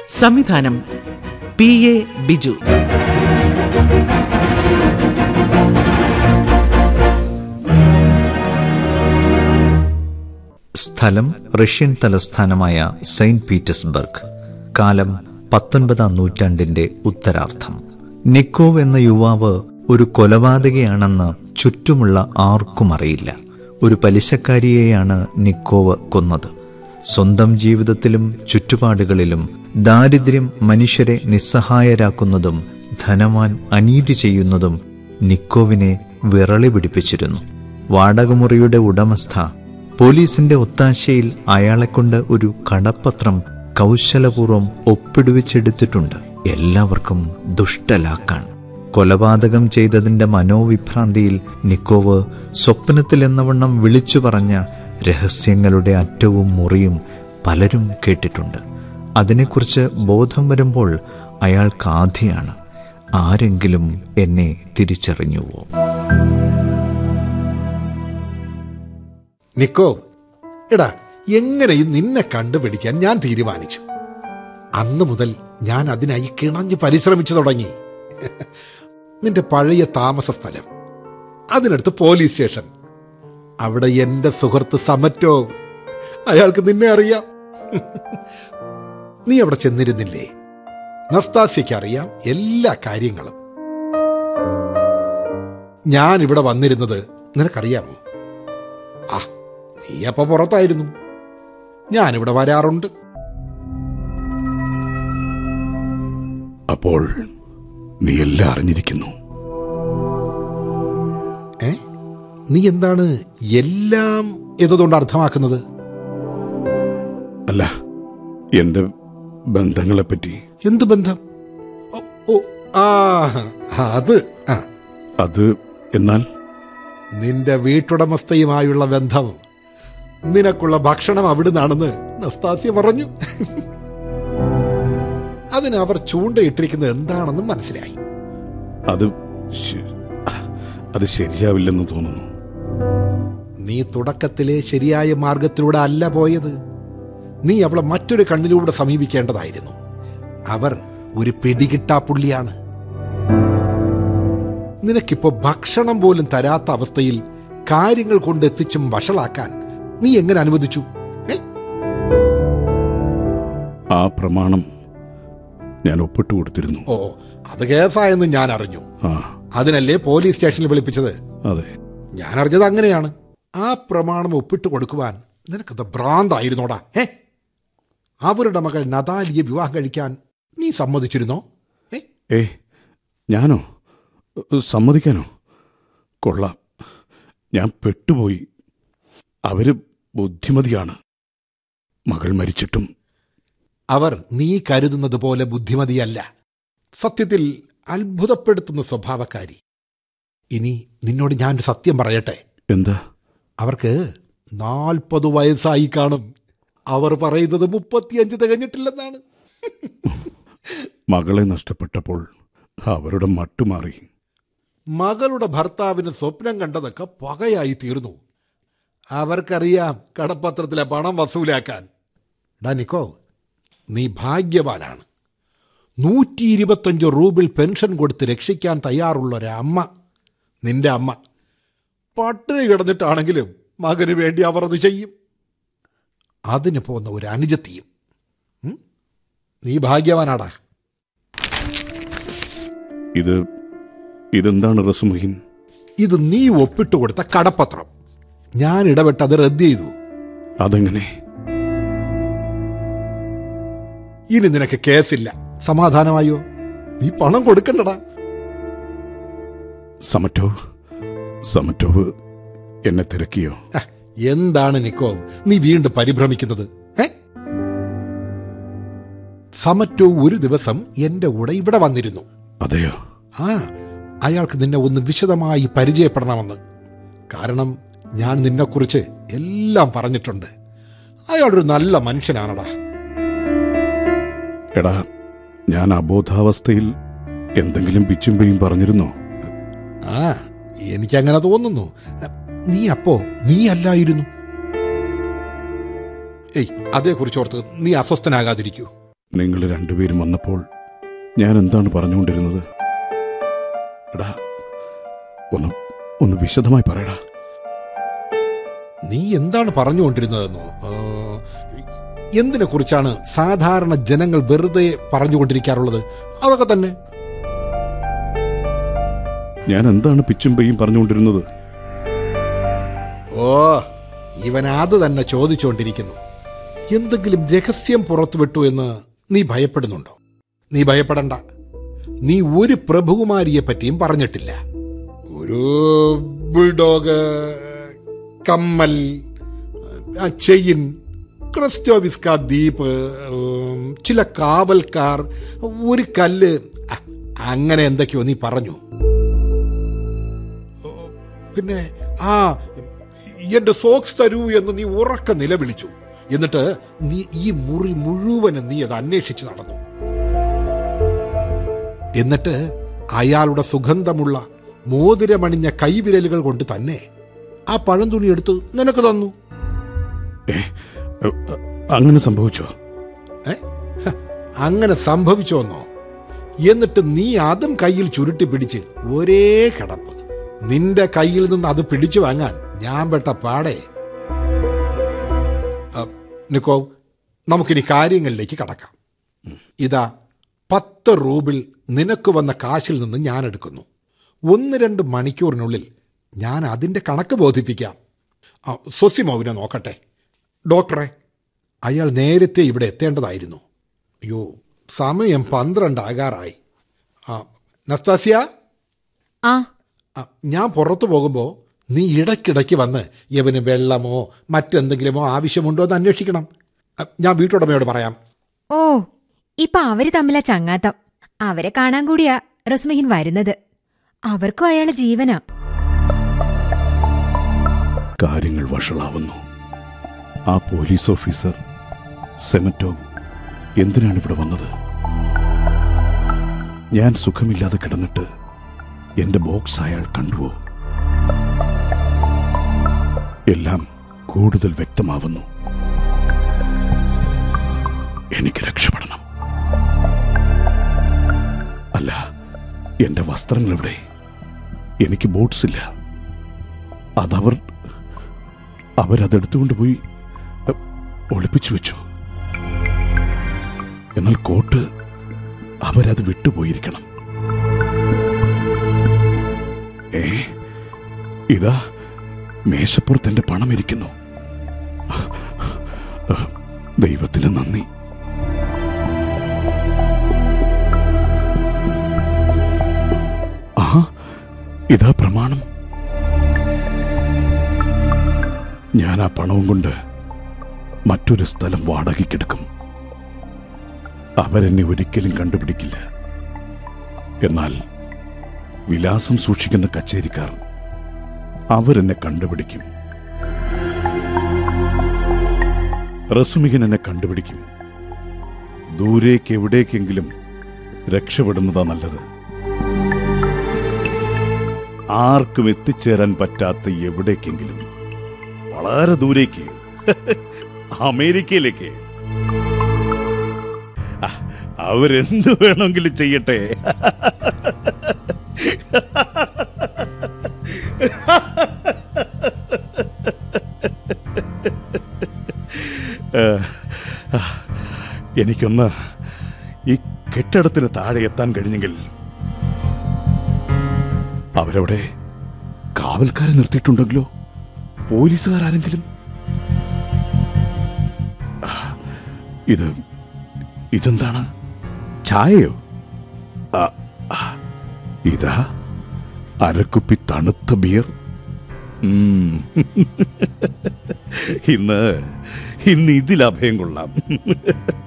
സംവിധാനം P A Biju സ്ഥലം Russian തലസ്ഥാനമായ സെയിന്റ് പീറ്റേഴ്സ്ബർഗ് കാലം പത്തൊൻപതാം നൂറ്റാണ്ടിന്റെ ഉത്തരാർത്ഥം നിക്കോവ് എന്ന യുവാവ് ഒരു കൊലപാതകയാണെന്ന് ചുറ്റുമുള്ള ആർക്കും അറിയില്ല ഒരു പലിശക്കാരിയെയാണ് നിക്കോവ് കൊന്നത് സ്വന്തം ജീവിതത്തിലും ചുറ്റുപാടുകളിലും ദാരിദ്ര്യം മനുഷ്യരെ നിസ്സഹായരാക്കുന്നതും ധനവാൻ അനീതി ചെയ്യുന്നതും നിക്കോവിനെ വിറളി പിടിപ്പിച്ചിരുന്നു വാടകമുറിയുടെ ഉടമസ്ഥ പോലീസിന്റെ ഒത്താശയിൽ അയാളെക്കൊണ്ട് ഒരു കടപ്പത്രം കൗശലപൂർവ്വം ഒപ്പിടുവിച്ചെടുത്തിട്ടുണ്ട് എല്ലാവർക്കും ദുഷ്ടലാക്കാണ് കൊലപാതകം ചെയ്തതിന്റെ മനോവിഭ്രാന്തിയിൽ നിക്കോവ് സ്വപ്നത്തിൽ എന്നവണ്ണം വിളിച്ചു പറഞ്ഞ രഹസ്യങ്ങളുടെ അറ്റവും മുറിയും പലരും കേട്ടിട്ടുണ്ട് അതിനെക്കുറിച്ച് ബോധം വരുമ്പോൾ അയാൾക്ക് ആധിയാണ് ആരെങ്കിലും എന്നെ തിരിച്ചറിഞ്ഞുവോ നിക്കോ എടാ എങ്ങനെയും നിന്നെ കണ്ടുപിടിക്കാൻ ഞാൻ തീരുമാനിച്ചു അന്ന് മുതൽ ഞാൻ അതിനായി കിണഞ്ഞ് പരിശ്രമിച്ചു തുടങ്ങി നിന്റെ പഴയ താമസ സ്ഥലം അതിനടുത്ത് പോലീസ് സ്റ്റേഷൻ അവിടെ എന്റെ സുഹൃത്ത് സമറ്റോ അയാൾക്ക് നിന്നെ അറിയാം നീ അവിടെ ചെന്നിരുന്നില്ലേ നസ്താസ്യയ്ക്ക് അറിയാം എല്ലാ കാര്യങ്ങളും ഞാൻ ഇവിടെ വന്നിരുന്നത് നിനക്കറിയാമോ ആ നീ അപ്പൊ പുറത്തായിരുന്നു ഞാനിവിടെ വരാറുണ്ട് അപ്പോൾ നീ എല്ലാം അറിഞ്ഞിരിക്കുന്നു ഏ നീ എന്താണ് എല്ലാം എന്നതുകൊണ്ട് അർത്ഥമാക്കുന്നത് അല്ല എന്റെ ബന്ധങ്ങളെപ്പറ്റി എന്ത് ബന്ധം ഓ, ഓ ആ അത് ആ അത് എന്നാൽ നിന്റെ വീട്ടുടമസ്ഥയുമായുള്ള ബന്ധം നിനക്കുള്ള ഭക്ഷണം അവിടുന്നാണെന്ന് നസ്താസ്യ പറഞ്ഞു അതിന് അവർ ചൂണ്ടയിട്ടിരിക്കുന്നത് എന്താണെന്നും മനസ്സിലായി അത് ശ- അത് ശരിയാവില്ലെന്ന് തോന്നുന്നു നീ തുടക്കത്തിലെ ശരിയായ മാർഗത്തിലൂടെ അല്ല പോയത് നീ അവളെ മറ്റൊരു കണ്ണിലൂടെ സമീപിക്കേണ്ടതായിരുന്നു അവർ ഒരു പിടികിട്ടാ പുള്ളിയാണ് നിനക്കിപ്പോ ഭക്ഷണം പോലും തരാത്ത അവസ്ഥയിൽ കാര്യങ്ങൾ കൊണ്ടെത്തിച്ചും വഷളാക്കാൻ നീ എങ്ങനെ അനുവദിച്ചു ഏ? ആ പ്രമാണം ഞാൻ ഒപ്പിട്ട് കൊടുത്തിരുന്നു ഓ അത് കേസായെന്ന് ഞാൻ അറിഞ്ഞു ആ അതിനല്ലേ പോലീസ് സ്റ്റേഷനിൽ വിളിപ്പിച്ചത് അതെ ഞാൻ അറിഞ്ഞത് അങ്ങനെയാണ് ആ പ്രമാണം ഒപ്പിട്ട് കൊടുക്കുവാൻ നിനക്കത് ഭ്രാന്തായിരുന്നോടാ ഏ അവരുടെ മകൾ നദാലിയെ വിവാഹം കഴിക്കാൻ നീ സമ്മതിച്ചിരുന്നോ ഏ ഏ ഞാനോ സമ്മതിക്കാനോ കൊള്ളാം ഞാൻ പെട്ടുപോയി അവര് ബുദ്ധിമതിയാണ് മകൾ മരിച്ചിട്ടും അവർ നീ കരുതുന്നത് പോലെ ബുദ്ധിമതിയല്ല സത്യത്തിൽ അത്ഭുതപ്പെടുത്തുന്ന സ്വഭാവക്കാരി ഇനി നിന്നോട് ഞാൻ ഒരു സത്യം പറയട്ടെ എന്താ അവർക്ക് നാൽപ്പത് വയസ്സായി കാണും അവർ പറയുന്നത് മുപ്പത്തിയഞ്ച് തികഞ്ഞിട്ടില്ലെന്നാണ് മകളെ നഷ്ടപ്പെട്ടപ്പോൾ അവരുടെ മട്ടുമാറി മകളുടെ ഭർത്താവിന് സ്വപ്നം കണ്ടതൊക്കെ പകയായി തീർന്നു അവർക്കറിയാം കടപ്പത്രത്തിലെ പണം വസൂലാക്കാൻ ഡാ നിക്കോ നീ ഭാഗ്യവാനാണ് നൂറ്റി ഇരുപത്തഞ്ച് റൂബിൾ പെൻഷൻ കൊടുത്ത് രക്ഷിക്കാൻ തയ്യാറുള്ള ഒരമ്മ നിന്റെ അമ്മ പട്ടിണി കിടന്നിട്ടാണെങ്കിലും മകന് വേണ്ടി അവർ അത് ചെയ്യും അതിന് പോന്ന ഒരു അനുജത്തിയും ഉം? നീ ഭാഗ്യവാനാടാ ഇത് ഇതെന്താണ് റസുമഹിൻ ഇത് നീ ഒപ്പിട്ട് കൊടുത്ത കടപ്പത്രം ഞാൻ ഇടപെട്ട് അത് റദ്ദ് ചെയ്തു അതെങ്ങനെ ഇനി നിനക്ക് കേസില്ല സമാധാനമായോ നീ പണം കൊടുക്കണ്ടടാ സമറ്റോവ് സമറ്റോവ് എന്നെ തിരക്കിയോ അഹ്, എന്താണ് നിക്കോവ് നീ വീണ്ടും പരിഭ്രമിക്കുന്നത് ഏ സമറ്റോ ഒരു ദിവസം എന്റെ കൂടെ ഇവിടെ വന്നിരുന്നു അതെയോ ആ അയാൾക്ക് നിന്നെ ഒന്ന് വിശദമായി പരിചയപ്പെടണമെന്ന് കാരണം ഞാൻ നിന്നെക്കുറിച്ച് എല്ലാം പറഞ്ഞിട്ടുണ്ട് അയാളൊരു നല്ല മനുഷ്യനാണടാ എടാ ഞാൻ അബോധാവസ്ഥയിൽ എന്തെങ്കിലും പിച്ചുമ്പയും പറഞ്ഞിരുന്നോ ആ എനിക്കങ്ങനെ തോന്നുന്നു നീ അപ്പോ നീ അല്ലായിരുന്നു ഏയ് അതേക്കുറിച്ച് ഓർത്ത് നീ അസ്വസ്ഥനാകാതിരിക്കൂ നിങ്ങൾ രണ്ടുപേരും വന്നപ്പോൾ ഞാൻ എന്താണ് പറഞ്ഞുകൊണ്ടിരുന്നത് എടാ ഒന്ന് ഒന്ന് വിശദമായി പറയടാ നീ എന്താണ് പറഞ്ഞുകൊണ്ടിരുന്നതെന്നോ ആ, എന്തിനെ കുറിച്ചാണ് സാധാരണ ജനങ്ങൾ വെറുതെ പറഞ്ഞുകൊണ്ടിരിക്കാറുള്ളത് അതൊക്കെ തന്നെ ഞാൻ എന്താണ് പിച്ചും പെയ്യും പറഞ്ഞുകൊണ്ടിരുന്നത് ഓ ഇവൻ അത് തന്നെ ചോദിച്ചുകൊണ്ടിരിക്കുന്നു എന്തെങ്കിലും രഹസ്യം പുറത്തുവിട്ടു എന്ന് നീ ഭയപ്പെടുന്നുണ്ടോ നീ ഭയപ്പെടണ്ട നീ ഒരു പ്രഭുകുമാരിയെ പറ്റിയും പറഞ്ഞിട്ടില്ല ഒരു ബുൾഡോഗ് കമ്മൽ ആ, ചെയിൻ ക്രിസ്റ്റോവിസ്ക ദ്വീപ് ഉം, ചില കാവൽക്കാർ ഒരു കല്ല് അ, അങ്ങനെ എന്തൊക്കെയോ നീ പറഞ്ഞു പിന്നെ ആ എന്റെ സോക്സ് തരൂ എന്ന് നീ ഉറക്ക നിലവിളിച്ചു എന്നിട്ട് നീ ഈ മുറി മുഴുവനും നീ അത് അന്വേഷിച്ച് നടന്നു എന്നിട്ട് അയാളുടെ സുഗന്ധമുള്ള മോതിരമണിഞ്ഞ കൈവിരലുകൾ കൊണ്ട് തന്നെ ആ പഴം തുണി എടുത്ത് നിനക്ക് തന്നു ഏ എ, അങ്ങനെ സംഭവിച്ചോ ഏ? ഹ, അങ്ങനെ സംഭവിച്ചോന്നോ എന്നിട്ട് നീ അതും കയ്യിൽ ചുരുട്ടി പിടിച്ച് ഒരേ കിടപ്പ് നിന്റെ കയ്യിൽ നിന്ന് അത് പിടിച്ചു വാങ്ങാൻ ഞാൻ പെട്ട പാടേ അ, നിക്കോ നമുക്കിനി കാര്യങ്ങളിലേക്ക് കടക്കാം ഇതാ പത്ത് റൂബിൾ നിനക്ക് വന്ന കാശിൽ നിന്ന് ഞാൻ എടുക്കുന്നു ഒന്ന് രണ്ട് മണിക്കൂറിനുള്ളിൽ ഞാൻ അതിന്റെ കണക്ക് ബോധിപ്പിക്കാം ആ, സൊസിമോവിനെ നോക്കട്ടെ ഡോക്ടറെ അയാൾ നേരത്തെ ഇവിടെ എത്തേണ്ടതായിരുന്നു അയ്യോ സമയം പന്ത്രണ്ടാകാറായി ആ നസ്താസിയ ആ ആ, ഞാൻ പുറത്തു പോകുമ്പോൾ നീ ഇടയ്ക്കിടയ്ക്ക് വന്ന് ഇവന് വെള്ളമോ മറ്റെന്തെങ്കിലുമോ ആവശ്യമുണ്ടോ എന്ന് അന്വേഷിക്കണം ആ, ഞാൻ വീട്ടുടമയോട് പറയാം ഓ ഇപ്പൊ അവര് തമ്മിലാ ചങ്ങാത്തം അവരെ കാണാൻ കൂടിയാ റസ്മഹിൻ വരുന്നത് അവർക്കും അയാളെ ജീവനാ കാര്യങ്ങൾ വഷളാവുന്നു ആ പോലീസ് ഓഫീസർ സെമറ്റോ എന്തിനാണ് ഇവിടെ വന്നത് ഞാൻ സുഖമില്ലാതെ കിടന്നിട്ട് എന്റെ ബോക്സ് അയാൾ കണ്ടുവോ എല്ലാം കൂടുതൽ വ്യക്തമാവുന്നു എനിക്ക് രക്ഷപ്പെടണം അല്ല എന്റെ വസ്ത്രങ്ങൾ എവിടെ എനിക്ക് ബോട്ട്സ് ഇല്ല അതവർ അവരതെടുത്തുകൊണ്ട് പോയി അ, ഒളിപ്പിച്ചു വെച്ചു എന്നാൽ കോട്ട് അവരത് വിട്ടുപോയിരിക്കണം ഏ ഇതാ മേശപ്പുറത്ത് എന്റെ പണം ഇരിക്കുന്നു ദൈവത്തിന് നന്ദി ആ ഇതാ പ്രമാണം ഞാൻ ആ പണവും കൊണ്ട് മറ്റൊരു സ്ഥലം വാടകയ്ക്കെടുക്കും അവരെന്നെ ഒരിക്കലും കണ്ടുപിടിക്കില്ല എന്നാൽ വിലാസം സൂക്ഷിക്കുന്ന കച്ചേരിക്കാർ അവരെന്നെ കണ്ടുപിടിക്കും റസുമികൻ എന്നെ കണ്ടുപിടിക്കും ദൂരേക്ക് എവിടേക്കെങ്കിലും രക്ഷപ്പെടുന്നതാ നല്ലത് ആർക്കും എത്തിച്ചേരാൻ പറ്റാത്ത എവിടേക്കെങ്കിലും വളരെ ദൂരേക്ക് അമേരിക്കയിലേക്ക് ആ, അവരെന്ത് വേണമെങ്കിലും ചെയ്യട്ടെ ഏ, ആ, എനിക്കൊന്ന് ഈ കെട്ടിടത്തിന് താഴെ എത്താൻ കഴിഞ്ഞെങ്കിൽ അവരവിടെ കാവൽക്കാരെ നിർത്തിയിട്ടുണ്ടെങ്കിലോ പോലീസുകാരെങ്കിലും ആ, ഇത് ഇതെന്താണ് ചായയോ ആ, ആ, ഇതാ അരക്കുപ്പി തണുത്ത ബിയർ ഉം. ഇന്ന് ഇന്ന് ഇതിൽ അഭയം കൊള്ളാം